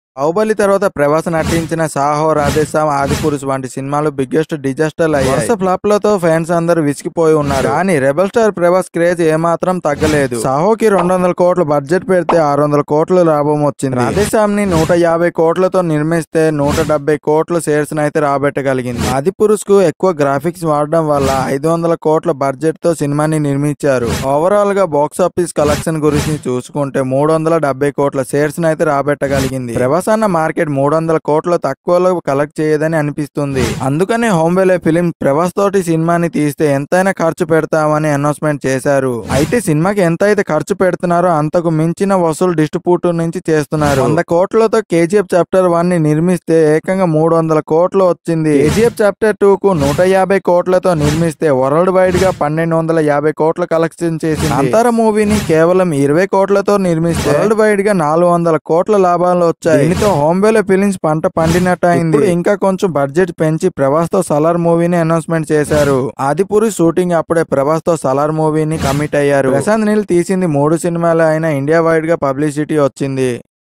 బాహుబలి తర్వాత ప్రభాస్ నటించిన సాహో రాధేశ్యామ్ ఆదిపురుష్ వంటి సినిమాలు బిగ్గెస్ట్ డిజాస్టర్ అయ్యాయి వరుస ఫ్లాప్లతో ఫ్యాన్స్ అందరూ విసిగిపోయి ఉన్నారు కానీ రెబల్ స్టార్ ప్రభాస్ క్రేజ్ ఏమాత్రం తగ్గలేదు సాహోకి రెండు వందల కోట్ల బడ్జెట్ పెడితే ఆరు వందల కోట్ల లాభం వచ్చింది రాధేశ్యామ్ ని నూట యాభై కోట్లతో నిర్మిస్తే నూట డెబ్బై కోట్ల షేర్స్ అయితే రాబెట్టగలిగింది ఆదిపురుష్ కు ఎక్కువ గ్రాఫిక్స్ వాడడం వల్ల ఐదు వందల కోట్ల బడ్జెట్ తో సినిమాని నిర్మించారు ఓవరాల్ గా బాక్స్ ఆఫీస్ కలెక్షన్ గురించి చూసుకుంటే మూడు వందల డెబ్బై కోట్ల షేర్స్ అయితే రాబెట్టగలిగింది ప్రభాస్ అన్న మార్కెట్ మూడు వందల కోట్ల తక్కువలో కలెక్ట్ చేయదని అనిపిస్తుంది అందుకనే హోంబెలే ఫిలిం ప్రభాస్ తోటి సినిమాని తీస్తే ఎంతైనా ఖర్చు పెడతామని అనౌన్స్మెంట్ చేశారు అయితే సినిమాకి ఎంత అయితే ఖర్చు పెడుతున్నారో అంతకు మించిన వసూలు డిస్ట్రిబ్యూటర్ నుంచి చేస్తున్నారు వంద కోట్లతో కేజీఎఫ్ చాప్టర్ వన్ ని నిర్మిస్తే ఏకంగా మూడు వందల కోట్లు వచ్చింది కేజీఎఫ్ చాప్టర్ టూ కు నూట యాభై కోట్లతో నిర్మిస్తే వరల్డ్ వైడ్ గా పన్నెండు వందల యాభై కోట్ల కలెక్షన్ చేసింది అంతర మూవీని కేవలం ఇరవై కోట్లతో నిర్మిస్తే వరల్డ్ వైడ్ గా నాలుగు వందల కోట్ల లాభాలు వచ్చాయి దీనితో హోంబేలో ఫిలిమ్స్ పంట పండినట్టు అయింది ఇప్పుడు ఇంకా కొంచెం బడ్జెట్ పెంచి ప్రభాస్ తో సలార్ మూవీని అనౌన్స్మెంట్ చేశారు ఆదిపురి షూటింగ్ అప్పుడే ప్రభాస్ తో సలార్ మూవీని కమిట్ అయ్యారు ప్రశాంత్ నీల్ తీసింది మూడు సినిమాలు అయినా ఇండియా వైడ్ గా పబ్లిసిటీ వచ్చింది